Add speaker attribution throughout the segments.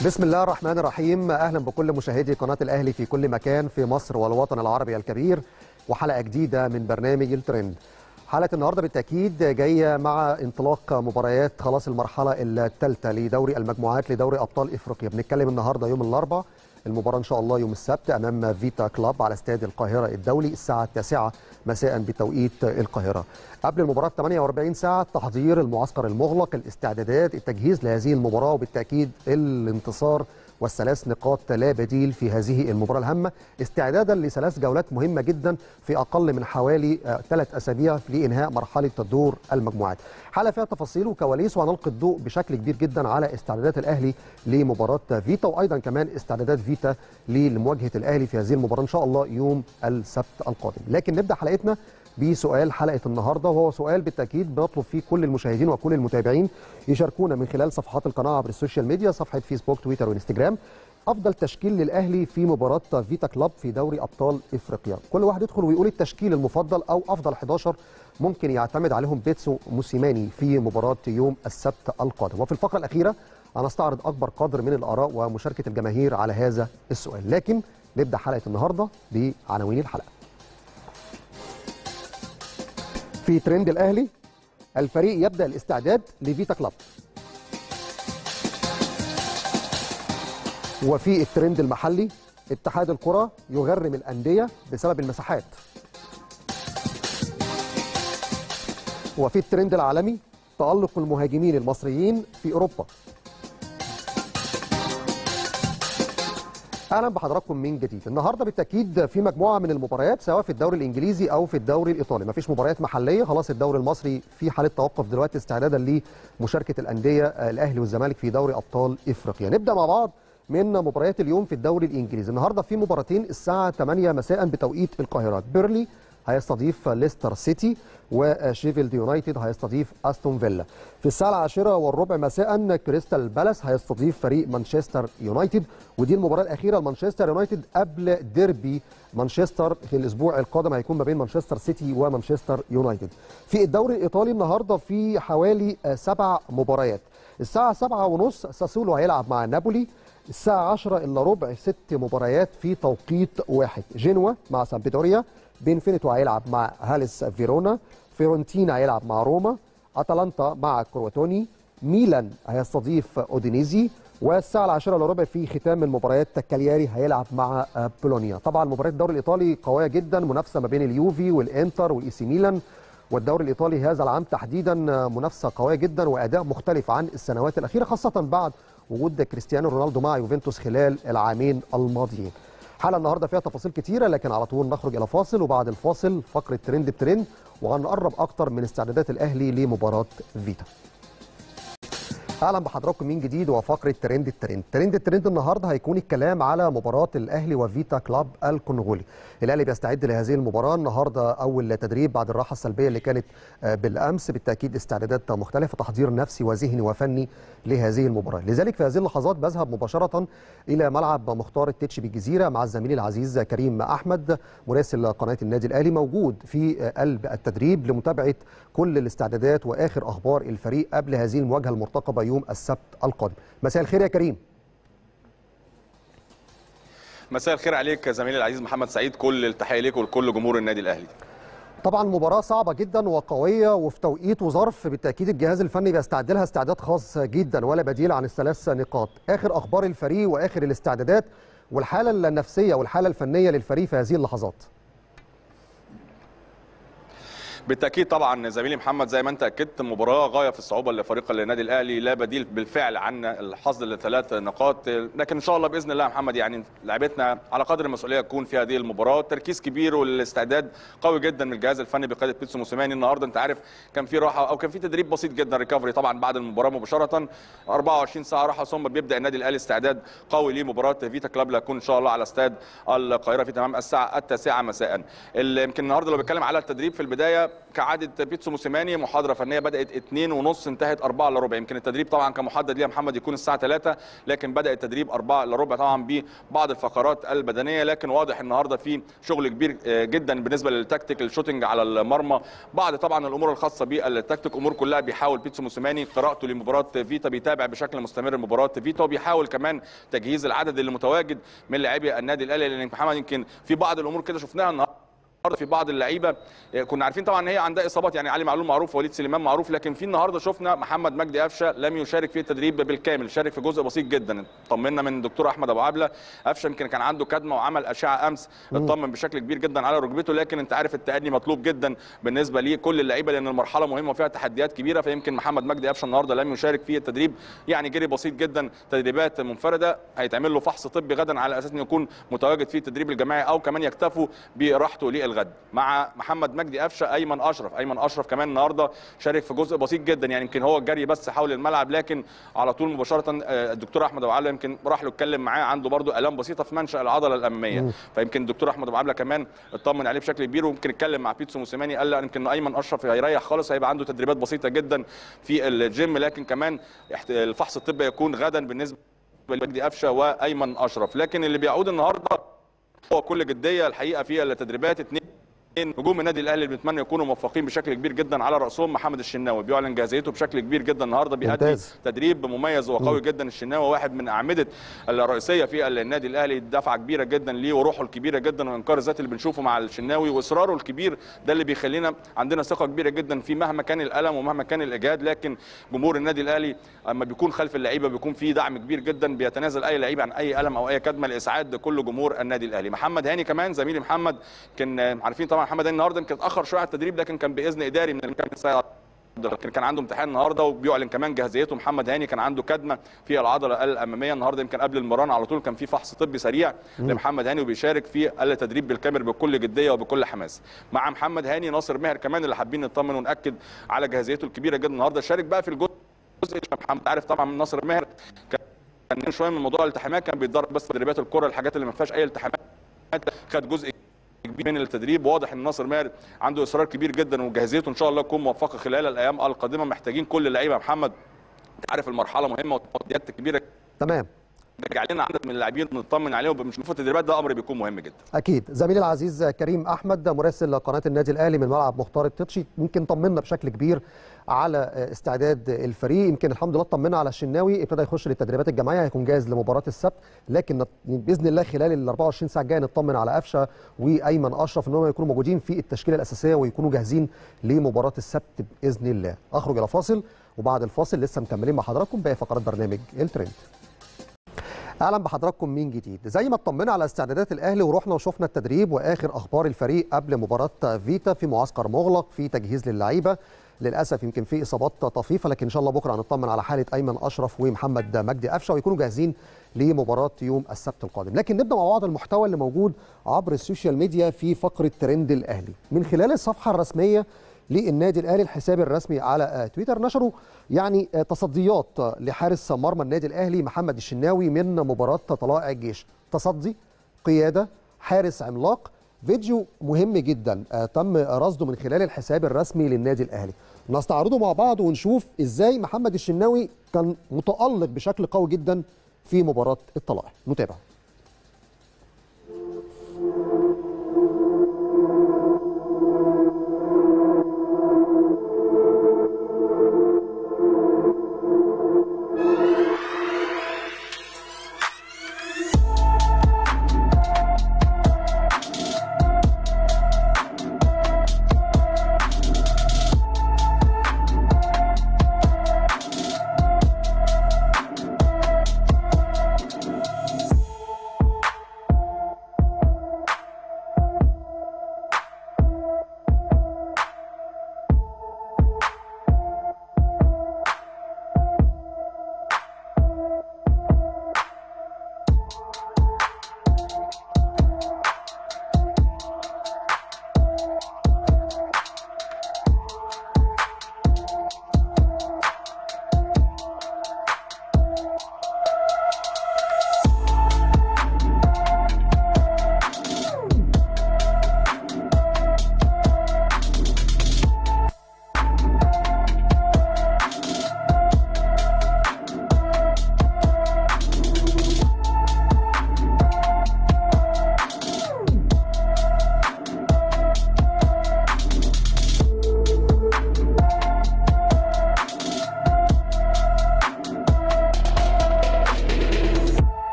Speaker 1: بسم الله الرحمن الرحيم اهلا بكل مشاهدي قناه الاهلي في كل مكان في مصر والوطن العربي الكبير وحلقه جديده من برنامج الترند حلقه النهارده بالتاكيد جايه مع انطلاق مباريات خلاص المرحله الثالثه لدوري المجموعات لدوري ابطال افريقيا بنتكلم النهارده يوم الاربعاء المباراه ان شاء الله يوم السبت امام فيتا كلاب على استاد القاهره الدولي الساعه 9 مساء بتوقيت القاهره قبل المباراه ب 48 ساعه تحضير المعسكر المغلق الاستعدادات التجهيز لهذه المباراه وبالتاكيد الانتصار والثلاث نقاط لا بديل في هذه المباراه الهامه استعدادا لثلاث جولات مهمه جدا في اقل من حوالي ثلاث اسابيع لانهاء مرحله دور المجموعات. حلقه فيها تفاصيل وكواليس وهنلقي الضوء بشكل كبير جدا على استعدادات الاهلي لمباراه فيتا وايضا كمان استعدادات فيتا لمواجهه الاهلي في هذه المباراه ان شاء الله يوم السبت القادم. لكن نبدا حلقتنا بسؤال حلقه النهارده وهو سؤال بالتاكيد بنطلب فيه كل المشاهدين وكل المتابعين يشاركونا من خلال صفحات القناه عبر السوشيال ميديا صفحه فيسبوك تويتر وانستجرام افضل تشكيل للاهلي في مباراه فيتا كلاب في دوري ابطال افريقيا كل واحد يدخل ويقول التشكيل المفضل او افضل 11 ممكن يعتمد عليهم بيتسو موسيماني في مباراه يوم السبت القادم وفي الفقره الاخيره هنستعرض اكبر قدر من الاراء ومشاركه الجماهير على هذا السؤال لكن نبدا حلقه النهارده بعناوين الحلقه في ترند الاهلي الفريق يبدا الاستعداد لفيتا كلاب وفي الترند المحلي اتحاد الكره يغرم الانديه بسبب المساحات وفي الترند العالمي تالق المهاجمين المصريين في اوروبا اهلا بحضراتكم من جديد النهارده بالتاكيد في مجموعه من المباريات سواء في الدوري الانجليزي او في الدوري الايطالي مفيش مباريات محليه خلاص الدوري المصري في حاله توقف دلوقتي استعدادا لمشاركه الانديه الاهلي والزمالك في دوري ابطال افريقيا نبدا مع بعض من مباريات اليوم في الدوري الانجليزي النهارده في مباراتين الساعه 8 مساء بتوقيت القاهره بيرلي هيستضيف ليستر سيتي وشيفيلد يونايتد هيستضيف استون فيلا في الساعه العاشرة والربع مساء كريستال بالاس هيستضيف فريق مانشستر يونايتد ودي المباراه الاخيره لمانشستر يونايتد قبل ديربي مانشستر في الاسبوع القادم هيكون ما بين مانشستر سيتي ومانشستر يونايتد في الدوري الايطالي النهارده في حوالي سبع مباريات الساعه 7 ونص ساسولو هيلعب مع نابولي الساعة 10 إلا ربع ست مباريات في توقيت واحد جنوة مع سامبدوريا بينفينيتو هيلعب مع هاليس فيرونا فيورنتينا هيلعب مع روما أتلانتا مع كرواتوني ميلان هيستضيف أودينيزي والساعة العاشرة إلا ربع في ختام المباريات كالياري هيلعب مع بولونيا طبعا مباريات الدوري الإيطالي قوية جدا منافسة ما بين اليوفي والإنتر والإي سي ميلان والدوري الايطالي هذا العام تحديدا منافسه قويه جدا واداء مختلف عن السنوات الاخيره خاصه بعد وجود كريستيانو رونالدو مع يوفنتوس خلال العامين الماضيين. حلقه النهارده فيها تفاصيل كتيره لكن على طول نخرج الى فاصل وبعد الفاصل فقره ترند بترند وهنقرب اكتر من استعدادات الاهلي لمباراه فيتا. اهلا بحضراتكم من جديد وفقره ترند الترند ترند الترند النهارده هيكون الكلام على مباراه الاهلي وفيتا كلاب الكونغولي الاهلي بيستعد لهذه المباراه النهارده اول تدريب بعد الراحه السلبيه اللي كانت بالامس بالتاكيد استعدادات مختلفه تحضير نفسي وذهني وفني لهذه المباراه لذلك في هذه اللحظات بذهب مباشره الى ملعب مختار التتش بالجزيره مع الزميل العزيز كريم احمد مراسل قناه النادي الاهلي موجود في قلب التدريب لمتابعه كل الاستعدادات واخر اخبار الفريق قبل هذه المواجهه المرتقبه يوم السبت القادم مساء الخير يا كريم
Speaker 2: مساء الخير عليك زميلي العزيز محمد سعيد كل التحيه ليك ولكل جمهور النادي الاهلي
Speaker 1: طبعا مباراه صعبه جدا وقويه وفي توقيت وظرف بالتاكيد الجهاز الفني بيستعد لها استعداد خاص جدا ولا بديل عن الثلاث نقاط اخر اخبار الفريق واخر الاستعدادات والحاله النفسيه والحاله الفنيه للفريق في هذه اللحظات
Speaker 2: بالتاكيد طبعا زميلي محمد زي ما انت اكدت مباراه غايه في الصعوبه لفريق النادي الاهلي لا بديل بالفعل عن الحصد لثلاث نقاط لكن ان شاء الله باذن الله محمد يعني لعبتنا على قدر المسؤوليه تكون في هذه المباراه تركيز كبير والاستعداد قوي جدا من الجهاز الفني بقياده بيتسو موسيماني النهارده انت عارف كان في راحه او كان في تدريب بسيط جدا ريكفري طبعا بعد المباراه مباشره 24 ساعه راحه ثم بيبدا النادي الاهلي استعداد قوي لمباراه فيتا كلاب اللي هتكون ان شاء الله على استاد القاهره في تمام الساعه التاسعه مساء يمكن النهارده لو بتكلم على التدريب في البدايه كعاده بيتسو موسيماني محاضره فنيه بدات 2 ونص انتهت 4 الا ربع يمكن التدريب طبعا كان محدد ليها محمد يكون الساعه 3 لكن بدا التدريب 4 الا ربع طبعا ببعض الفقرات البدنيه لكن واضح النهارده في شغل كبير جدا بالنسبه للتكتيك الشوتنج على المرمى بعض طبعا الامور الخاصه بالتكتيك امور كلها بيحاول بيتسو موسيماني قراءته لمباراه فيتا بيتابع بشكل مستمر مباراه فيتا وبيحاول كمان تجهيز العدد اللي متواجد من لاعبي النادي الاهلي لان محمد يمكن في بعض الامور كده شفناها النهارده في بعض اللعيبه كنا عارفين طبعا ان هي عندها اصابات يعني علي معلول معروف وليد سليمان معروف لكن في النهارده شفنا محمد مجدي قفشه لم يشارك في التدريب بالكامل شارك في جزء بسيط جدا طمنا من الدكتور احمد ابو عبله قفشه يمكن كان عنده كدمه وعمل اشعه امس اطمن بشكل كبير جدا على ركبته لكن انت عارف التأني مطلوب جدا بالنسبه لكل اللعيبه لان المرحله مهمه وفيها تحديات كبيره فيمكن محمد مجدي قفشه النهارده لم يشارك في التدريب يعني جري بسيط جدا تدريبات منفرده هيتعمل له فحص طبي غدا على اساس انه يكون متواجد في التدريب الجماعي او كمان يكتفوا براحته للغد مع محمد مجدي قفشه ايمن اشرف ايمن اشرف كمان النهارده شارك في جزء بسيط جدا يعني يمكن هو الجري بس حول الملعب لكن على طول مباشره الدكتور احمد ابو عبله يمكن راح له اتكلم معاه عنده برده الام بسيطه في منشا العضله الاماميه فيمكن الدكتور احمد ابو عبله كمان اطمن عليه بشكل كبير ويمكن اتكلم مع بيتسو موسيماني قال له يمكن ايمن اشرف هيريح خالص هيبقى عنده تدريبات بسيطه جدا في الجيم لكن كمان الفحص الطبي يكون غدا بالنسبه لمجدي قفشه وايمن اشرف لكن اللي بيعود النهارده هو كل جديه الحقيقه في التدريبات اثنين نجوم النادي الاهلي اللي بنتمنى يكونوا موفقين بشكل كبير جدا على راسهم محمد الشناوي بيعلن جاهزيته بشكل كبير جدا النهارده بيأدي
Speaker 1: ممتاز.
Speaker 2: تدريب مميز وقوي م. جدا الشناوي واحد من اعمده الرئيسيه في النادي الاهلي دفعه كبيره جدا ليه وروحه الكبيره جدا وانكار الذات اللي بنشوفه مع الشناوي واصراره الكبير ده اللي بيخلينا عندنا ثقه كبيره جدا في مهما كان الالم ومهما كان الاجهاد لكن جمهور النادي الاهلي اما بيكون خلف اللعيبه بيكون في دعم كبير جدا بيتنازل اي لعيب عن اي الم او اي كدمه لاسعاد كل جمهور النادي الاهلي محمد هاني كمان زميلي محمد كان عارفين طبعا محمد هاني النهارده يمكن اتاخر شويه على التدريب لكن كان باذن اداري من الكابتن سيد لكن كان عنده امتحان النهارده وبيعلن كمان جاهزيته محمد هاني كان عنده كدمه في العضله الاماميه النهارده يمكن قبل المران على طول كان في فحص طبي سريع لمحمد هاني وبيشارك في التدريب بالكامل بكل جديه وبكل حماس مع محمد هاني ناصر ماهر كمان اللي حابين نطمن وناكد على جاهزيته الكبيره جدا النهارده شارك بقى في الجزء محمد عارف طبعا من ناصر ماهر كان شويه من موضوع الالتحامات كان بيتدرب بس تدريبات الكره الحاجات اللي ما فيهاش اي التحامات خد جزء كبير من التدريب واضح ان ناصر ماهر عنده اصرار كبير جدا وجاهزيته ان شاء الله تكون موفقه خلال الايام القادمه محتاجين كل اللعيبه محمد انت عارف المرحله مهمه والتحديات كبيره
Speaker 1: تمام
Speaker 2: نرجع لنا عدد من اللاعبين نطمن عليهم مش المفروض التدريبات ده امر بيكون مهم جدا
Speaker 1: اكيد زميلي العزيز كريم احمد مراسل قناه النادي الاهلي من ملعب مختار التتشي يمكن طمنا بشكل كبير على استعداد الفريق يمكن الحمد لله طمنا على الشناوي ابتدى يخش للتدريبات الجماعيه هيكون جاهز لمباراه السبت لكن باذن الله خلال ال 24 ساعه الجايه نطمن على قفشه وايمن اشرف ان هم يكونوا موجودين في التشكيله الاساسيه ويكونوا جاهزين لمباراه السبت باذن الله اخرج الى فاصل وبعد الفاصل لسه مكملين مع حضراتكم باقي فقرات برنامج الترند اهلا بحضراتكم من جديد زي ما اطمنا على استعدادات الاهلي ورحنا وشفنا التدريب واخر اخبار الفريق قبل مباراه فيتا في معسكر مغلق في تجهيز للعيبه للاسف يمكن في اصابات طفيفه لكن ان شاء الله بكره هنطمن على حاله ايمن اشرف ومحمد مجدي قفشه ويكونوا جاهزين لمباراه يوم السبت القادم لكن نبدا مع بعض المحتوى اللي موجود عبر السوشيال ميديا في فقره ترند الاهلي من خلال الصفحه الرسميه للنادي الاهلي الحساب الرسمي على تويتر نشروا يعني تصديات لحارس مرمى النادي الاهلي محمد الشناوي من مباراه طلائع الجيش تصدي قياده حارس عملاق فيديو مهم جدا تم رصده من خلال الحساب الرسمي للنادي الاهلي نستعرضه مع بعض ونشوف ازاي محمد الشناوي كان متالق بشكل قوي جدا في مباراه الطلائع نتابع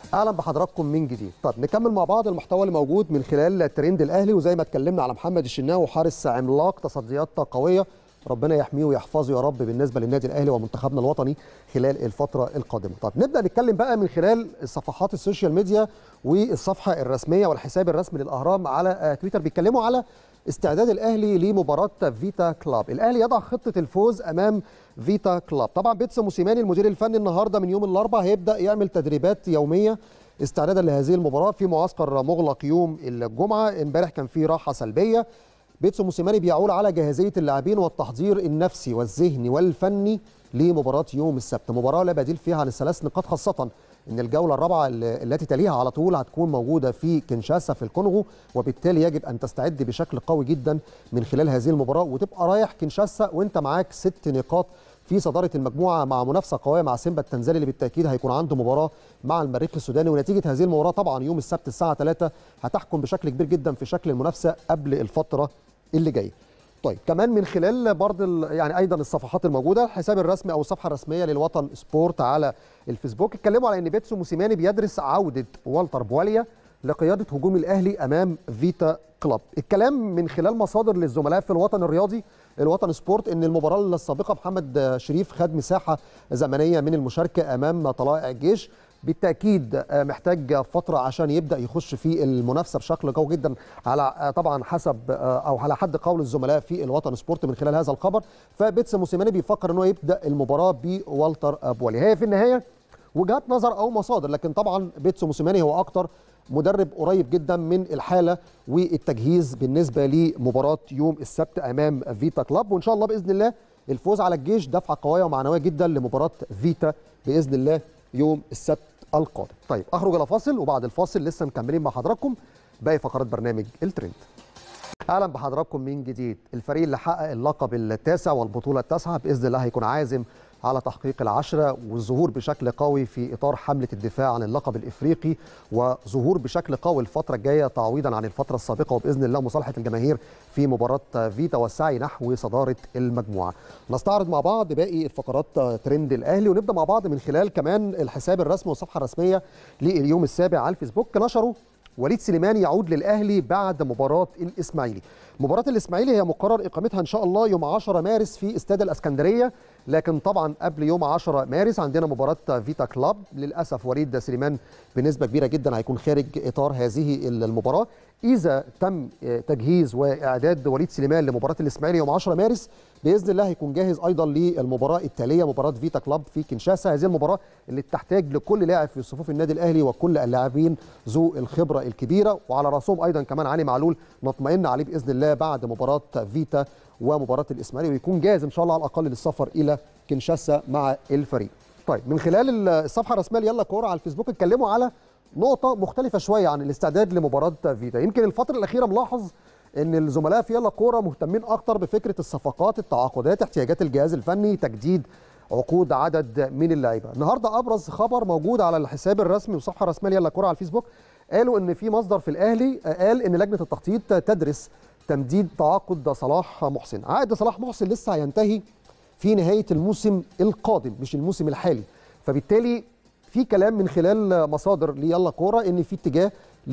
Speaker 1: اهلا بحضراتكم من جديد طب نكمل مع بعض المحتوى اللي موجود من خلال ترند الاهلي وزي ما اتكلمنا على محمد الشناوي حارس عملاق تصديات قويه ربنا يحميه ويحفظه يا رب بالنسبه للنادي الاهلي ومنتخبنا الوطني خلال الفتره القادمه طب نبدا نتكلم بقى من خلال صفحات السوشيال ميديا والصفحه الرسميه والحساب الرسمي للاهرام على تويتر بيتكلموا على استعداد الاهلي لمباراه فيتا كلاب الاهلي يضع خطه الفوز امام فيتا كلاب طبعا بيتسو موسيماني المدير الفني النهارده من يوم الاربعاء هيبدا يعمل تدريبات يوميه استعدادا لهذه المباراه في معسكر مغلق يوم الجمعه امبارح كان في راحه سلبيه بيتسو موسيماني بيعول على جاهزيه اللاعبين والتحضير النفسي والذهني والفني لمباراه يوم السبت مباراه لا بديل فيها عن الثلاث نقاط خاصه ان الجوله الرابعه التي تليها على طول هتكون موجوده في كينشاسا في الكونغو وبالتالي يجب ان تستعد بشكل قوي جدا من خلال هذه المباراه وتبقى رايح كينشاسا وانت معاك ست نقاط في صداره المجموعه مع منافسه قويه مع سيمبا التنزاني اللي بالتاكيد هيكون عنده مباراه مع المريخ السوداني ونتيجه هذه المباراه طبعا يوم السبت الساعه 3 هتحكم بشكل كبير جدا في شكل المنافسه قبل الفتره اللي جايه. طيب كمان من خلال برضه يعني ايضا الصفحات الموجوده الحساب الرسمي او الصفحه الرسميه للوطن سبورت على الفيسبوك اتكلموا على ان بيتسو موسيماني بيدرس عوده والتر بواليا لقياده هجوم الاهلي امام فيتا كلاب الكلام من خلال مصادر للزملاء في الوطن الرياضي الوطن سبورت ان المباراه السابقه محمد شريف خد مساحه زمنيه من المشاركه امام طلائع الجيش بالتاكيد محتاج فتره عشان يبدا يخش في المنافسه بشكل قوي جدا على طبعا حسب او على حد قول الزملاء في الوطن سبورت من خلال هذا الخبر فبيتس موسيماني بيفكر ان هو يبدا المباراه بوالتر بوالي هي في النهايه وجهات نظر او مصادر لكن طبعا بيتسو موسيماني هو اكتر مدرب قريب جدا من الحاله والتجهيز بالنسبه لمباراه يوم السبت امام فيتا كلاب وان شاء الله باذن الله الفوز على الجيش دفعه قويه ومعنويه جدا لمباراه فيتا باذن الله يوم السبت القادم. طيب اخرج الى فاصل وبعد الفاصل لسه مكملين مع حضراتكم باقي فقرات برنامج الترند. اهلا بحضراتكم من جديد، الفريق اللي حقق اللقب التاسع والبطوله التاسعه باذن الله هيكون عازم على تحقيق العشرة والظهور بشكل قوي في إطار حملة الدفاع عن اللقب الإفريقي وظهور بشكل قوي الفترة الجاية تعويضا عن الفترة السابقة وبإذن الله مصالحة الجماهير في مباراة فيتا والسعي نحو صدارة المجموعة نستعرض مع بعض باقي الفقرات ترند الأهلي ونبدأ مع بعض من خلال كمان الحساب الرسمي والصفحة الرسمية لليوم السابع على الفيسبوك نشروا وليد سليمان يعود للأهلي بعد مباراة الإسماعيلي مباراة الإسماعيلي هي مقرر إقامتها إن شاء الله يوم 10 مارس في استاد الأسكندرية لكن طبعا قبل يوم 10 مارس عندنا مباراة فيتا كلاب للأسف وليد سليمان بنسبة كبيرة جدا هيكون خارج إطار هذه المباراة إذا تم تجهيز وإعداد وليد سليمان لمباراة الإسماعيلي يوم 10 مارس باذن الله هيكون جاهز ايضا للمباراه التاليه مباراه فيتا كلاب في كينشاسا هذه المباراه اللي تحتاج لكل لاعب في صفوف النادي الاهلي وكل اللاعبين ذو الخبره الكبيره وعلى راسهم ايضا كمان علي معلول نطمئن عليه باذن الله بعد مباراه فيتا ومباراه الاسماعيلي ويكون جاهز ان شاء الله على الاقل للسفر الى كينشاسا مع الفريق. طيب من خلال الصفحه الرسميه يلا كوره على الفيسبوك اتكلموا على نقطه مختلفه شويه عن الاستعداد لمباراه فيتا يمكن الفتره الاخيره ملاحظ ان الزملاء في يلا كوره مهتمين اكتر بفكره الصفقات التعاقدات احتياجات الجهاز الفني تجديد عقود عدد من اللعيبه النهارده ابرز خبر موجود على الحساب الرسمي والصفحه الرسميه يلا كوره على الفيسبوك قالوا ان في مصدر في الاهلي قال ان لجنه التخطيط تدرس تمديد تعاقد صلاح محسن عقد صلاح محسن لسه هينتهي في نهايه الموسم القادم مش الموسم الحالي فبالتالي في كلام من خلال مصادر ليلا كوره ان في اتجاه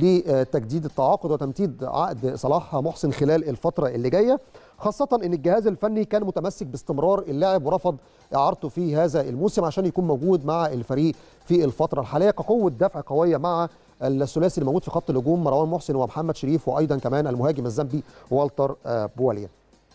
Speaker 1: لتجديد التعاقد وتمديد عقد صلاح محسن خلال الفتره اللي جايه خاصة ان الجهاز الفني كان متمسك باستمرار اللاعب ورفض اعارته في هذا الموسم عشان يكون موجود مع الفريق في الفترة الحالية كقوة دفع قوية مع الثلاثي اللي موجود في خط الهجوم مروان محسن ومحمد شريف وايضا كمان المهاجم الزامبي والتر بواليا.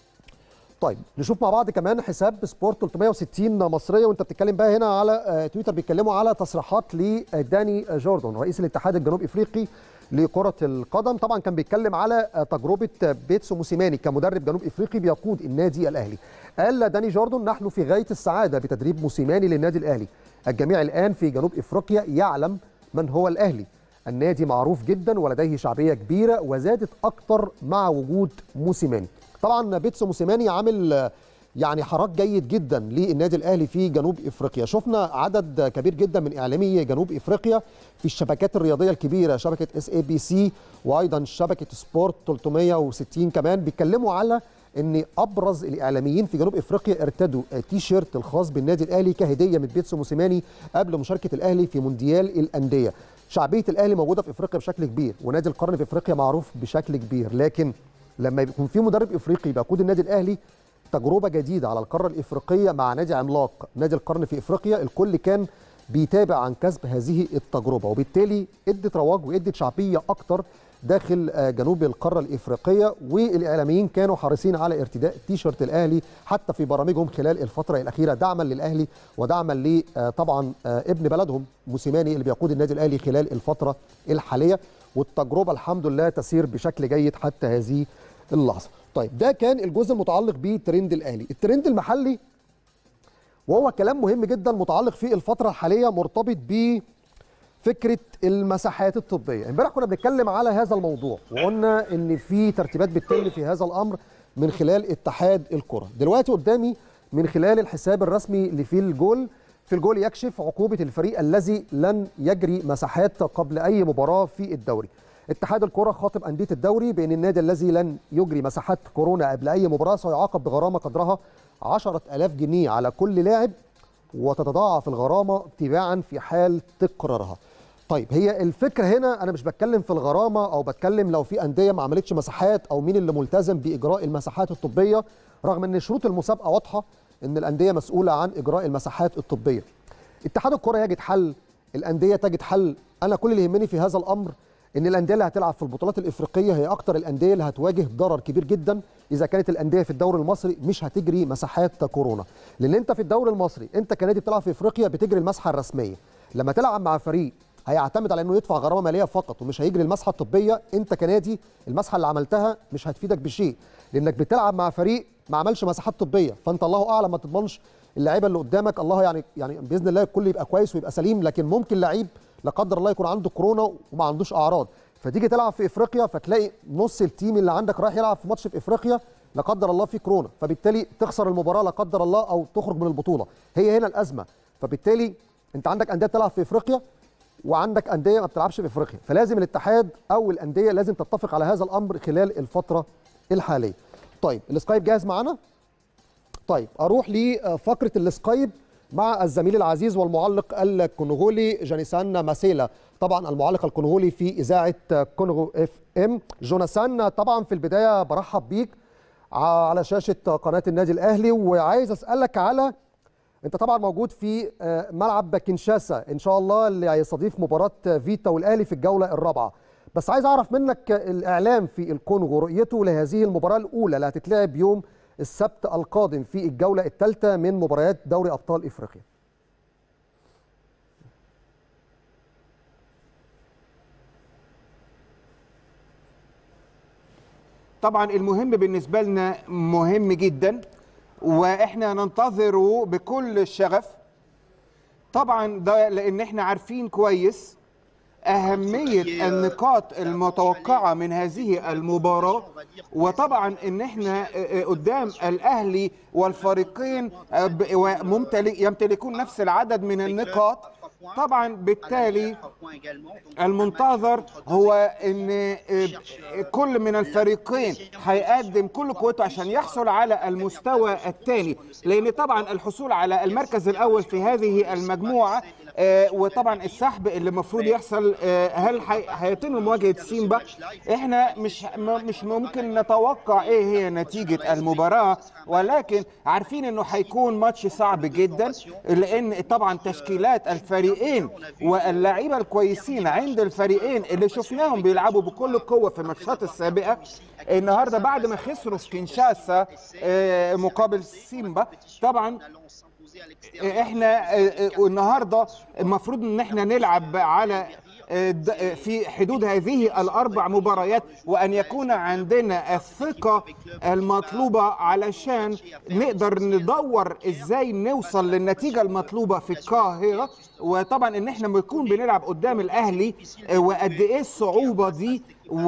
Speaker 1: طيب نشوف مع بعض كمان حساب سبورت 360 مصريه وانت بتتكلم بقى هنا على تويتر بيتكلموا على تصريحات لداني جوردون رئيس الاتحاد الجنوب افريقي لكره القدم طبعا كان بيتكلم على تجربه بيتسو موسيماني كمدرب جنوب افريقي بيقود النادي الاهلي قال داني جوردون نحن في غايه السعاده بتدريب موسيماني للنادي الاهلي الجميع الان في جنوب افريقيا يعلم من هو الاهلي النادي معروف جدا ولديه شعبيه كبيره وزادت اكتر مع وجود موسيماني طبعا بيتسو موسيماني عامل يعني حراك جيد جدا للنادي الاهلي في جنوب افريقيا شفنا عدد كبير جدا من اعلامي جنوب افريقيا في الشبكات الرياضيه الكبيره شبكه اس اي بي سي وايضا شبكه سبورت 360 كمان بيتكلموا على ان ابرز الاعلاميين في جنوب افريقيا ارتدوا تي شيرت الخاص بالنادي الاهلي كهديه من بيتسو موسيماني قبل مشاركه الاهلي في مونديال الانديه شعبيه الاهلي موجوده في افريقيا بشكل كبير ونادي القرن في افريقيا معروف بشكل كبير لكن لما يكون في مدرب افريقي بيقود النادي الاهلي تجربه جديده على القاره الافريقيه مع نادي عملاق نادي القرن في افريقيا الكل كان بيتابع عن كسب هذه التجربه وبالتالي ادت رواج وادت شعبيه اكتر داخل جنوب القاره الافريقيه والاعلاميين كانوا حريصين على ارتداء تيشرت الاهلي حتى في برامجهم خلال الفتره الاخيره دعما للاهلي ودعما ل طبعا ابن بلدهم موسيماني اللي بيقود النادي الاهلي خلال الفتره الحاليه والتجربه الحمد لله تسير بشكل جيد حتى هذه اللحظه. طيب ده كان الجزء المتعلق بترند الاهلي، الترند المحلي وهو كلام مهم جدا متعلق في الفتره الحاليه مرتبط ب فكره المساحات الطبيه امبارح كنا بنتكلم على هذا الموضوع وقلنا ان في ترتيبات بتتم في هذا الامر من خلال اتحاد الكره دلوقتي قدامي من خلال الحساب الرسمي لفي الجول في الجول يكشف عقوبه الفريق الذي لن يجري مساحات قبل اي مباراه في الدوري اتحاد الكره خاطب انديه الدوري بان النادي الذي لن يجري مساحات كورونا قبل اي مباراه سيعاقب بغرامه قدرها 10000 جنيه على كل لاعب وتتضاعف الغرامه تباعا في حال تكرارها طيب هي الفكره هنا انا مش بتكلم في الغرامه او بتكلم لو في انديه ما عملتش مساحات او مين اللي ملتزم باجراء المساحات الطبيه رغم ان شروط المسابقه واضحه ان الانديه مسؤوله عن اجراء المساحات الطبيه اتحاد الكره يجد حل الانديه تجد حل انا كل اللي يهمني في هذا الامر ان الانديه اللي هتلعب في البطولات الافريقيه هي اكتر الانديه اللي هتواجه ضرر كبير جدا اذا كانت الانديه في الدوري المصري مش هتجري مساحات كورونا لان انت في الدوري المصري انت كنادي بتلعب في افريقيا بتجري المسحه الرسميه لما تلعب مع فريق هيعتمد على انه يدفع غرامه ماليه فقط ومش هيجري المسحه الطبيه انت كنادي المسحه اللي عملتها مش هتفيدك بشيء لانك بتلعب مع فريق ما عملش مساحات طبيه فانت الله اعلم ما تضمنش اللعيبه اللي قدامك الله يعني يعني باذن الله الكل يبقى كويس ويبقى سليم لكن ممكن لعيب لا قدر الله يكون عنده كورونا وما عندوش اعراض فتيجي تلعب في افريقيا فتلاقي نص التيم اللي عندك رايح يلعب في ماتش في افريقيا لا قدر الله في كورونا فبالتالي تخسر المباراه لا قدر الله او تخرج من البطوله هي هنا الازمه فبالتالي انت عندك انديه بتلعب في افريقيا وعندك انديه ما بتلعبش في افريقيا فلازم الاتحاد او الانديه لازم تتفق على هذا الامر خلال الفتره الحاليه طيب السكايب جاهز معانا طيب اروح لفقره السكايب مع الزميل العزيز والمعلق الكونغولي جانيسان ماسيلا طبعا المعلق الكونغولي في اذاعه كونغو اف ام جوناثان طبعا في البدايه برحب بيك على شاشه قناه النادي الاهلي وعايز اسالك على انت طبعا موجود في ملعب كينشاسا ان شاء الله اللي هيستضيف مباراه فيتا والاهلي في الجوله الرابعه بس عايز اعرف منك الاعلام في الكونغو رؤيته لهذه المباراه الاولى اللي هتتلعب يوم السبت القادم في الجوله الثالثه من مباريات دوري ابطال افريقيا
Speaker 3: طبعا المهم بالنسبه لنا مهم جدا واحنا ننتظره بكل الشغف طبعا ده لان احنا عارفين كويس اهميه النقاط المتوقعه من هذه المباراه وطبعا ان احنا قدام الاهلي والفريقين يمتلكون نفس العدد من النقاط طبعا بالتالي المنتظر هو ان كل من الفريقين هيقدم كل قوته عشان يحصل على المستوى الثاني لان طبعا الحصول على المركز الاول في هذه المجموعه وطبعا السحب اللي المفروض يحصل هل هيتم مواجهه سيمبا احنا مش مش ممكن نتوقع ايه هي نتيجه المباراه ولكن عارفين انه هيكون ماتش صعب جدا لان طبعا تشكيلات الفريقين واللعيبه الكويسين عند الفريقين اللي شفناهم بيلعبوا بكل قوه في الماتشات السابقه النهارده بعد ما خسروا في كينشاسا مقابل سيمبا طبعا احنا النهارده المفروض ان احنا نلعب على في حدود هذه الاربع مباريات وان يكون عندنا الثقه المطلوبه علشان نقدر ندور ازاي نوصل للنتيجه المطلوبه في القاهره وطبعا ان احنا بنكون بنلعب قدام الاهلي وقد ايه الصعوبه دي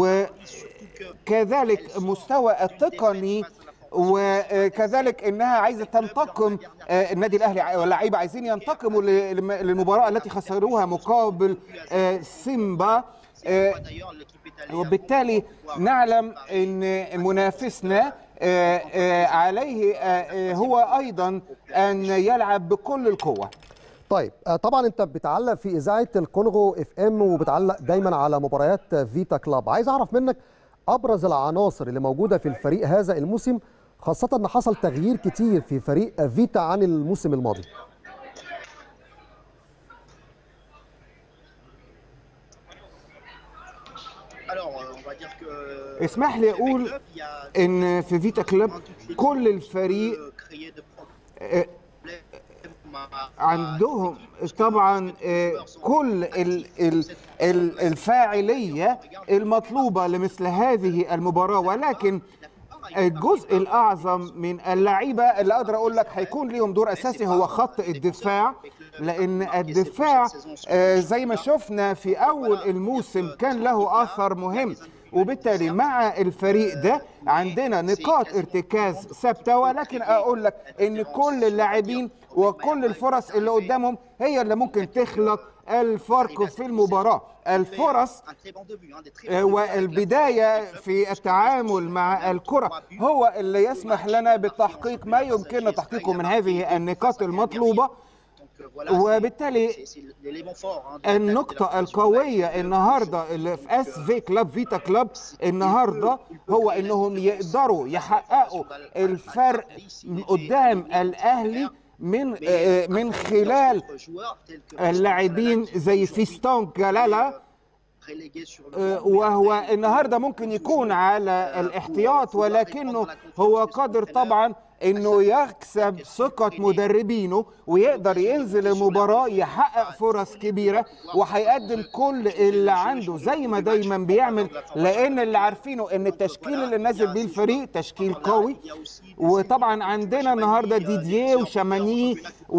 Speaker 3: وكذلك مستوى التقني وكذلك انها عايزه تنتقم النادي الاهلي واللعيبه عايزين ينتقموا للمباراه التي خسروها مقابل سيمبا وبالتالي نعلم ان منافسنا عليه هو ايضا ان يلعب بكل القوه
Speaker 1: طيب آه، طبعا انت بتعلق في اذاعه الكونغو اف ام وبتعلق دايما على مباريات فيتا كلاب عايز اعرف منك ابرز العناصر اللي موجوده في الفريق هذا الموسم خاصه ان حصل تغيير كتير في فريق فيتا عن الموسم الماضي
Speaker 4: Alors, euh, on va dire que.
Speaker 3: اسمح لي اقول
Speaker 4: club, il y a
Speaker 3: ان في فيتا كلوب
Speaker 4: dans toutes les
Speaker 3: كل
Speaker 4: équipes,
Speaker 3: الفريق
Speaker 4: euh, créer de
Speaker 3: آه،
Speaker 4: problèmes à- à-
Speaker 3: عندهم
Speaker 4: à- parce que
Speaker 3: طبعا
Speaker 4: les
Speaker 3: آه،
Speaker 4: joueurs sont
Speaker 3: كل ال ال ال الفاعليه المطلوبه لمثل هذه المباراه ولكن الجزء الاعظم من اللعيبه اللي اقدر اقول لك هيكون ليهم دور اساسي هو خط الدفاع لان الدفاع آه، زي ما شفنا في اول الموسم كان له اثر مهم وبالتالي مع الفريق ده عندنا نقاط ارتكاز ثابته ولكن اقول لك ان كل اللاعبين وكل الفرص اللي قدامهم هي اللي ممكن تخلق الفرق في المباراه الفرص
Speaker 4: un très bon début, hein, des très bons
Speaker 3: آه،
Speaker 4: débuts avec
Speaker 3: والبداية
Speaker 4: la-
Speaker 3: في التعامل مع الكرة هو اللي يسمح لنا بتحقيق ما يمكننا تحقيقه من هذه النقاط المطلوبة
Speaker 4: Donc, euh, voilà,
Speaker 3: وبالتالي
Speaker 4: c'est- c'est l'élément fort, hein, de-
Speaker 3: النقطة
Speaker 4: de la
Speaker 3: القوية النهاردة اللي في اس في كلاب فيتا كلاب النهاردة هو انهم يقدروا يحققوا الفرق قدام الاهلي من آه، من خلال
Speaker 4: d'autres joueurs tels que-
Speaker 3: اللاعبين زي فيستون جلالا
Speaker 4: relégués sur le
Speaker 3: آه،
Speaker 4: banc,
Speaker 3: وهو
Speaker 4: mais après,
Speaker 3: النهارده ممكن يكون على الاحتياط ولكنه هو قادر طبعا انه يكسب ثقة مدربينه ويقدر ينزل المباراة يحقق فرص كبيرة وهيقدم كل اللي عنده زي ما دايما بيعمل لان اللي عارفينه ان التشكيل اللي نازل بيه الفريق تشكيل قوي وطبعا عندنا النهارده ديدييه وشاماني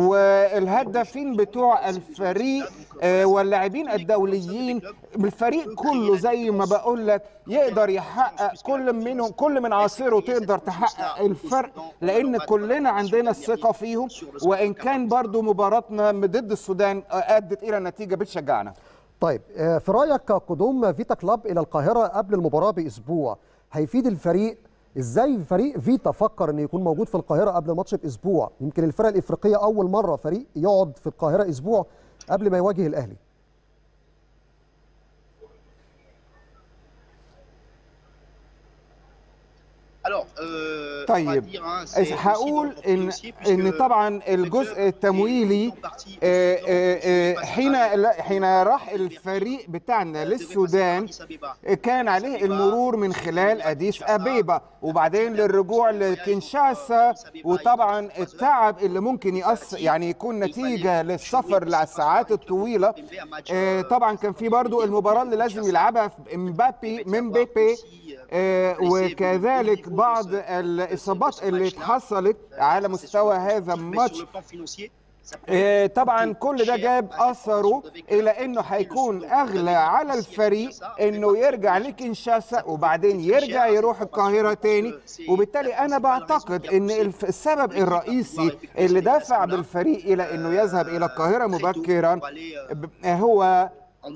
Speaker 3: والهدافين بتوع الفريق آه، واللاعبين الدوليين الفريق كله زي ما بقول لك يقدر يحقق كل منهم كل من عناصره تقدر تحقق الفرق لان كلنا عندنا الثقه فيهم وان كان برضو مباراتنا ضد السودان آه، ادت الى نتيجه بتشجعنا
Speaker 1: طيب آه، في رايك قدوم فيتا كلاب الى القاهره قبل المباراه باسبوع هيفيد الفريق ازاي فريق فيتا فكر انه يكون موجود في القاهره قبل الماتش باسبوع يمكن الفرق الافريقيه اول مره فريق يقعد في القاهره اسبوع قبل ما يواجه الاهلي
Speaker 4: Alors, euh, on va
Speaker 3: طيب
Speaker 4: dire, hein, c'est aussi
Speaker 3: هقول
Speaker 4: dans le
Speaker 3: ان
Speaker 4: dossier, puisque
Speaker 3: ان طبعا الجزء التمويلي آه، آه، آه، حين لا، حين راح الفريق بتاعنا للسودان كان عليه المرور من خلال اديس ابيبا وبعدين للرجوع لكنشاسا وطبعا التعب اللي ممكن يأثر يعني يكون نتيجه للسفر للساعات الطويله آه، طبعا كان في برضو المباراه اللي لازم يلعبها في مبابي من بيبي آه، وكذلك بعض الاصابات اللي اتحصلت على مستوى هذا الماتش آه، طبعا كل ده جاب اثره الى انه هيكون اغلى على الفريق انه يرجع لكنشاسا وبعدين يرجع يروح القاهره تاني وبالتالي انا بعتقد ان الف- السبب الرئيسي اللي دفع بالفريق الى انه يذهب الى القاهره مبكرا ب- هو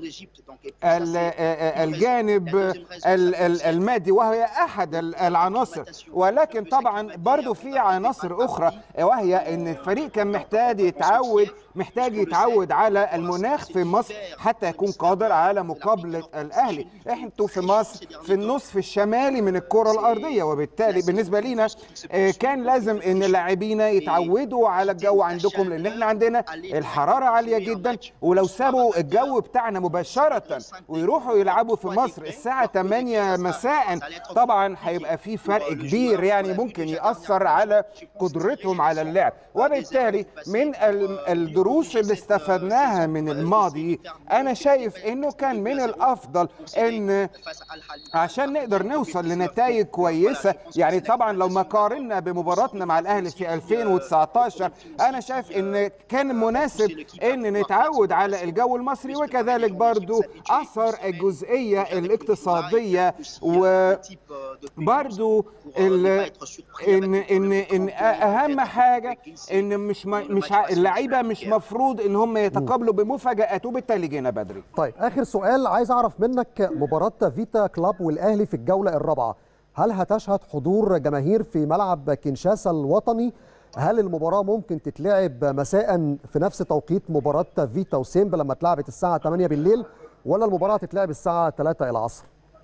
Speaker 3: ال- آه، الجانب ال- ال- المادي وهي احد ال- العناصر ولكن طبعا برضو في عناصر اخرى وهي ان الفريق كان محتاج يتعود محتاج يتعود على المناخ في مصر حتى يكون قادر على مقابله الاهلي انتوا في مصر في النصف الشمالي من الكره الارضيه وبالتالي بالنسبه لينا آه، كان لازم ان اللاعبين يتعودوا على الجو عندكم لان احنا عندنا الحراره عاليه جدا ولو سابوا الجو بتاعنا مباشره ويروحوا يلعبوا في مصر الساعه 8 مساء طبعا هيبقى في فرق كبير يعني ممكن ياثر على قدرتهم على اللعب وبالتالي من ال- الدروس اللي استفدناها من الماضي انا شايف انه كان من الافضل ان عشان نقدر نوصل لنتائج كويسة يعني طبعا لو ما قارنا بمباراتنا مع الأهلي في 2019 أنا شايف إن كان مناسب إن نتعود على الجو المصري وكذلك برضو أثر الجزئية الاقتصادية وبرضو ال- إن إن إن أهم حاجة إن مش ما- مش ع- اللعيبة مش مفروض إن هم يتقابلوا بمفاجآت وبالتالي جينا بدري
Speaker 1: طيب اخر سؤال عايز اعرف منك مباراه فيتا كلاب والاهلي في الجوله الرابعه هل هتشهد حضور جماهير في ملعب كينشاسا الوطني هل المباراه ممكن تتلعب مساء في نفس توقيت مباراه فيتا وسيمبا لما اتلعبت الساعه 8 بالليل ولا المباراه هتتلعب الساعه 3 العصر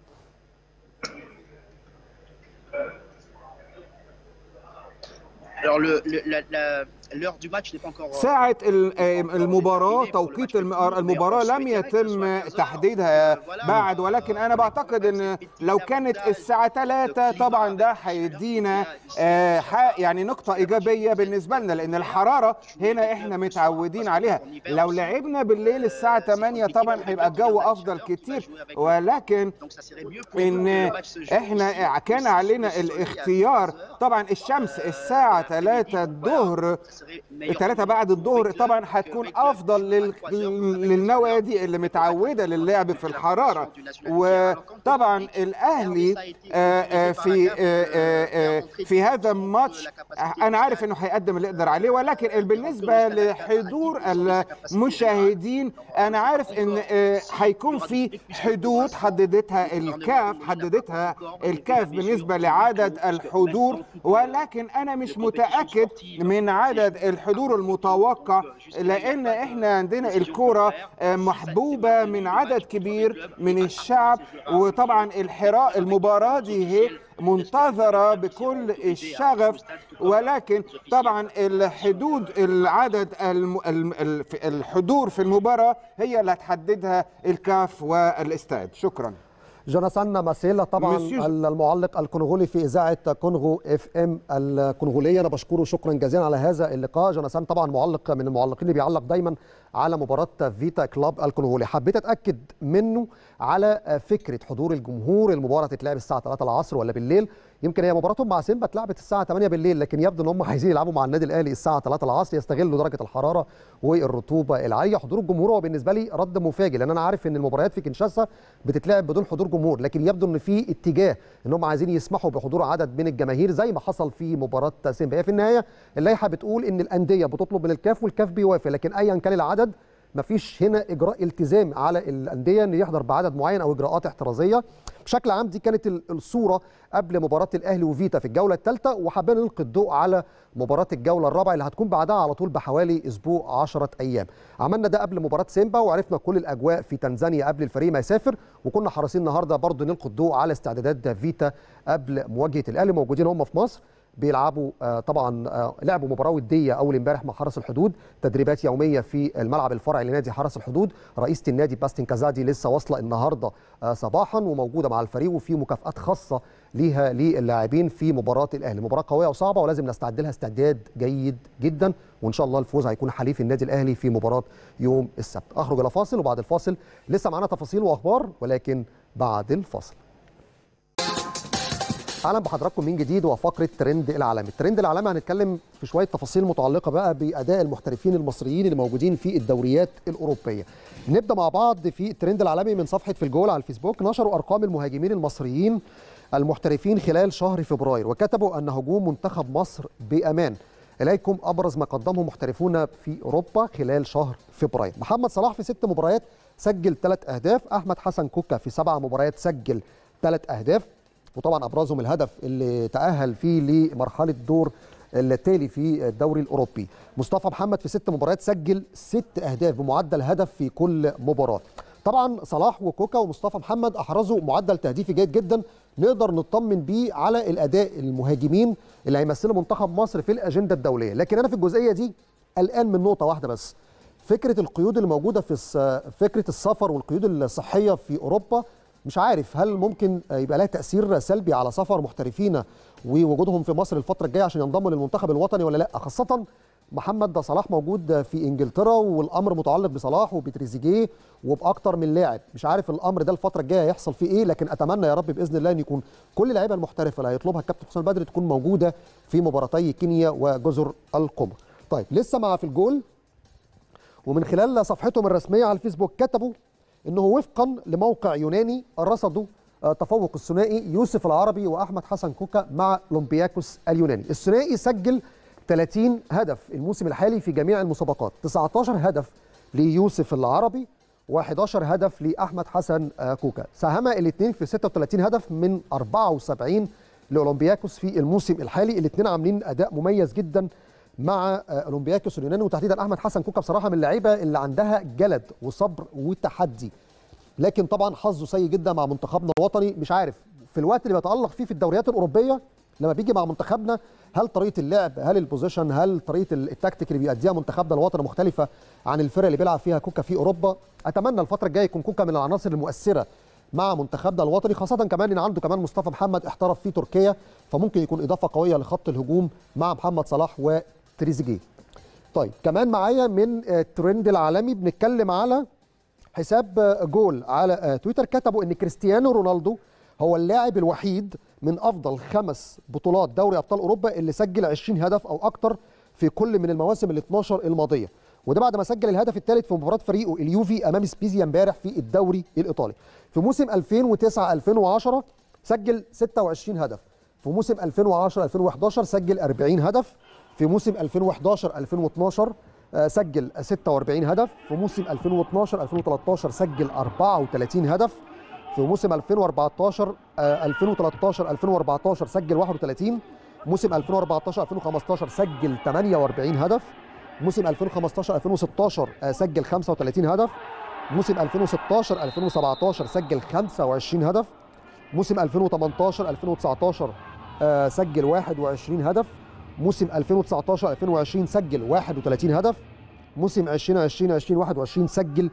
Speaker 4: Alors, le, le- la- la- l'heure du match n'est pas encore.
Speaker 3: ساعة ال- آه، المباراة توقيت الم- المباراة لم يتم تحديدها بعد ولكن أنا بعتقد أن لو كانت الساعة 3 طبعا ده هيدينا آه، ح- يعني نقطة إيجابية بالنسبة لنا لأن الحرارة هنا إحنا متعودين عليها لو لعبنا بالليل الساعة 8 طبعا هيبقى الجو أفضل كتير ولكن
Speaker 4: Donc, ça serait mieux pour
Speaker 3: ان
Speaker 4: que le match se joue
Speaker 3: احنا كان علينا الاختيار طبعا الشمس الساعة 3 الظهر
Speaker 4: Ça serait meilleur
Speaker 3: 3 بعد الظهر طبعا هتكون افضل لل... للنوادي اللي متعودة للعب في الحرارة وطبعا الاهلي آه، آه، في آه، آه، آه، في هذا الماتش انا عارف انه هيقدم اللي يقدر عليه ولكن بالنسبة لحضور المشاهدين انا عارف ان آه، هيكون في حدود حددتها الكاف حددتها الكاف بالنسبة لعدد الحضور ولكن انا مش متأكد من عدد الحضور المتوقع لان احنا عندنا الكرة آه، محبوبة من عدد كبير من الشعب وطبعا الحراء المباراة دي هي منتظرة بكل الشغف ولكن طبعا الحدود العدد الم- الم- الف- الحضور في المباراة هي اللي هتحددها الكاف والاستاد شكرا
Speaker 1: جوناثان ماسيلا طبعا
Speaker 3: مسيو-
Speaker 1: المعلق الكونغولي في اذاعه كونغو اف ام الكونغوليه انا بشكره شكرا جزيلا على هذا اللقاء جوناثان طبعا معلق من المعلقين اللي بيعلق دايما على مباراه فيتا كلاب الكونغولي حبيت اتاكد منه على فكره حضور الجمهور المباراه تتلعب الساعه 3 العصر ولا بالليل يمكن هي مباراتهم مع سيمبا اتلعبت الساعه 8 بالليل لكن يبدو ان هم عايزين يلعبوا مع النادي الاهلي الساعه 3 العصر يستغلوا درجه الحراره والرطوبه العاليه حضور الجمهور هو بالنسبه لي رد مفاجئ لان انا عارف ان المباريات في كنشاسا بتتلعب بدون حضور جمهور لكن يبدو ان في اتجاه ان هم عايزين يسمحوا بحضور عدد من الجماهير زي ما حصل في مباراه سيمبا هي في النهايه اللائحه بتقول ان الانديه بتطلب من الكاف والكاف بيوافق لكن ايا كان العدد مفيش هنا اجراء التزام على الانديه ان يحضر بعدد معين او اجراءات احترازيه بشكل عام دي كانت ال- الصوره قبل مباراه الاهلي وفيتا في الجوله الثالثه وحابين نلقي الضوء على مباراه الجوله الرابعه اللي هتكون بعدها على طول بحوالي اسبوع 10 ايام عملنا ده قبل مباراه سيمبا وعرفنا كل الاجواء في تنزانيا قبل الفريق ما يسافر وكنا حريصين النهارده برضه نلقي الضوء على استعدادات فيتا قبل مواجهه الاهلي موجودين هم في مصر بيلعبوا آه، طبعا آه، لعبوا مباراه وديه اول امبارح مع حرس الحدود تدريبات يوميه في الملعب الفرعي لنادي حرس الحدود رئيسه النادي باستين كازادي لسه واصله النهارده آه، صباحا وموجوده مع الفريق وفي مكافآت خاصه ليها للاعبين في مباراه الاهلي مباراه قويه وصعبه ولازم نستعد لها استعداد جيد جدا وان شاء الله الفوز هيكون حليف النادي الاهلي في مباراه يوم السبت اخرج الى فاصل وبعد الفاصل لسه معانا تفاصيل واخبار ولكن بعد الفاصل اهلا بحضراتكم من جديد وفقره ترند العالمي الترند العالمي هنتكلم في شويه تفاصيل متعلقه بقى باداء المحترفين المصريين اللي موجودين في الدوريات الاوروبيه نبدا مع بعض في الترند العالمي من صفحه في الجول على الفيسبوك نشروا ارقام المهاجمين المصريين المحترفين خلال شهر فبراير وكتبوا ان هجوم منتخب مصر بامان اليكم ابرز ما قدمه محترفون في اوروبا خلال شهر فبراير محمد صلاح في ست مباريات سجل ثلاث اهداف احمد حسن كوكا في سبع مباريات سجل ثلاث اهداف وطبعا ابرزهم الهدف اللي تاهل فيه لمرحله دور التالي في الدوري الاوروبي مصطفى محمد في ست مباريات سجل ست اهداف بمعدل هدف في كل مباراه طبعا صلاح وكوكا ومصطفى محمد احرزوا معدل تهديفي جيد جدا نقدر نطمن بيه على الاداء المهاجمين اللي هيمثلوا منتخب مصر في الاجنده الدوليه لكن انا في الجزئيه دي قلقان من نقطه واحده بس فكره القيود اللي موجوده في الس- فكره السفر والقيود الصحيه في اوروبا مش عارف هل ممكن يبقى لها تاثير سلبي على سفر محترفين ووجودهم في مصر الفتره الجايه عشان ينضموا للمنتخب الوطني ولا لا خاصه محمد ده صلاح موجود في انجلترا والامر متعلق بصلاح وبتريزيجيه وباكتر من لاعب مش عارف الامر ده الفتره الجايه هيحصل فيه ايه لكن اتمنى يا رب باذن الله ان يكون كل اللعيبه المحترفه اللي هيطلبها الكابتن حسام بدري تكون موجوده في مباراتي كينيا وجزر القمر طيب لسه مع في الجول ومن خلال صفحتهم الرسميه على الفيسبوك كتبوا انه وفقا لموقع يوناني رصدوا آه، تفوق الثنائي يوسف العربي واحمد حسن كوكا مع اولمبياكوس اليوناني الثنائي سجل 30 هدف الموسم الحالي في جميع المسابقات 19 هدف ليوسف العربي و11 هدف لاحمد حسن آه، كوكا ساهم الاثنين في 36 هدف من 74 لاولمبياكوس في الموسم الحالي الاثنين عاملين اداء مميز جدا مع آه، اولمبياكوس اليوناني وتحديدا احمد حسن كوكا بصراحه من اللعيبه اللي عندها جلد وصبر وتحدي لكن طبعا حظه سيء جدا مع منتخبنا الوطني مش عارف في الوقت اللي بيتالق فيه في الدوريات الاوروبيه لما بيجي مع منتخبنا هل طريقه اللعب هل البوزيشن هل طريقه التكتيك اللي بيأديها منتخبنا الوطني مختلفه عن الفرق اللي بيلعب فيها كوكا في اوروبا اتمنى الفتره الجايه يكون كوكا من العناصر المؤثره مع منتخبنا الوطني خاصه كمان ان عنده كمان مصطفى محمد احترف في تركيا فممكن يكون اضافه قويه لخط الهجوم مع محمد صلاح وتريزيجيه طيب كمان معايا من آه، الترند العالمي بنتكلم على حساب آه، جول على آه، تويتر كتبوا ان كريستيانو رونالدو هو اللاعب الوحيد من افضل خمس بطولات دوري ابطال اوروبا اللي سجل 20 هدف او اكتر في كل من المواسم ال 12 الماضيه وده بعد ما سجل الهدف الثالث في مباراه فريقه اليوفي امام سبيزيا امبارح في الدوري الايطالي في موسم 2009 2010 سجل 26 هدف في موسم 2010 2011 سجل 40 هدف في موسم 2011 2012 آه، سجل 46 هدف في موسم 2012 2013 سجل 34 هدف في موسم 2014 آه، 2013 2014 سجل 31 موسم 2014 2015 سجل 48 هدف موسم 2015 2016 آه، سجل 35 هدف موسم 2016 2017 سجل 25 هدف موسم 2018 2019 آه، سجل 21 هدف موسم 2019 2020 سجل 31 هدف موسم 2020 2021 سجل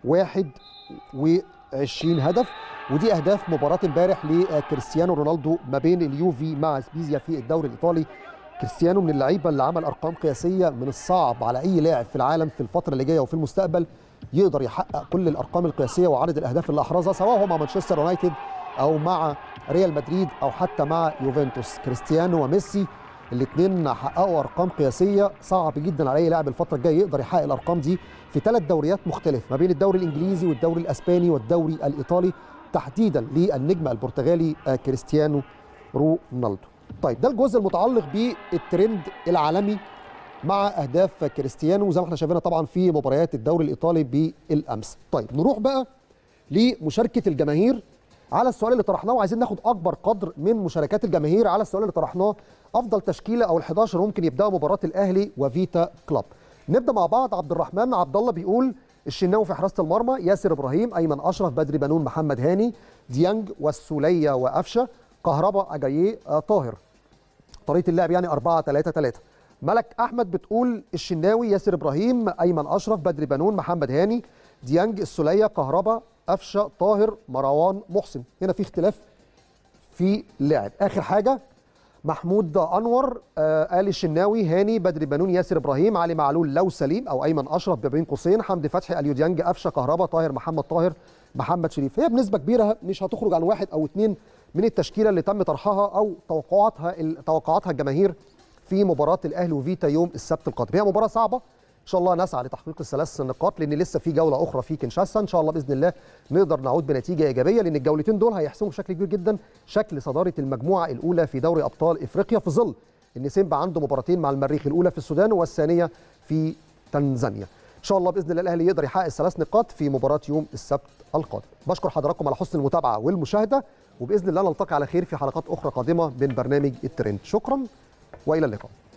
Speaker 1: 21 هدف ودي اهداف مباراه امبارح لكريستيانو رونالدو ما بين اليوفي مع سبيزيا في الدوري الايطالي كريستيانو من اللعيبه اللي عمل ارقام قياسيه من الصعب على اي لاعب في العالم في الفتره اللي جايه وفي المستقبل يقدر يحقق كل الارقام القياسيه وعدد الاهداف اللي احرزها سواء هو مع مانشستر يونايتد او مع ريال مدريد او حتى مع يوفنتوس كريستيانو وميسي الاثنين حققوا ارقام قياسيه صعب جدا على اي لاعب الفتره الجايه يقدر يحقق الارقام دي في ثلاث دوريات مختلفه ما بين الدوري الانجليزي والدوري الاسباني والدوري الايطالي تحديدا للنجم البرتغالي آه، كريستيانو رونالدو طيب ده الجزء المتعلق بالترند العالمي مع اهداف كريستيانو زي ما احنا شايفينها طبعا في مباريات الدوري الايطالي بالامس طيب نروح بقى لمشاركه الجماهير على السؤال اللي طرحناه وعايزين ناخد اكبر قدر من مشاركات الجماهير على السؤال اللي طرحناه افضل تشكيله او ال11 ممكن يبداوا مباراه الاهلي وفيتا كلاب نبدا مع بعض عبد الرحمن عبد الله بيقول الشناوي في حراسه المرمى ياسر ابراهيم ايمن اشرف بدري بنون محمد هاني ديانج والسوليه وقفشه كهربا اجاييه آه، طاهر طريقه اللعب يعني 4 3 3 ملك احمد بتقول الشناوي ياسر ابراهيم ايمن اشرف بدري بنون محمد هاني ديانج السوليه كهربا قفشه طاهر مروان محسن هنا في اختلاف في اللعب اخر حاجه محمود انور آه قال الشناوي هاني بدري بنون ياسر ابراهيم علي معلول لو سليم او ايمن اشرف بين قوسين حمدي فتحي اليو ديانج قفشه كهربا طاهر محمد طاهر محمد شريف هي بنسبه كبيره مش هتخرج عن واحد او اثنين من التشكيله اللي تم طرحها او توقعاتها توقعاتها الجماهير في مباراه الاهلي وفيتا يوم السبت القادم هي مباراه صعبه ان شاء الله نسعى لتحقيق الثلاث نقاط لان لسه في جوله اخرى في كنشاسا ان شاء الله باذن الله نقدر نعود بنتيجه ايجابيه لان الجولتين دول هيحسموا بشكل كبير جدا شكل صداره المجموعه الاولى في دوري ابطال افريقيا في ظل ان سيمبا عنده مباراتين مع المريخ الاولى في السودان والثانيه في تنزانيا ان شاء الله باذن الله الاهلي يقدر يحقق الثلاث نقاط في مباراه يوم السبت القادم بشكر حضراتكم على حسن المتابعه والمشاهده وباذن الله نلتقي على خير في حلقات اخرى قادمه من برنامج الترند شكرا والى اللقاء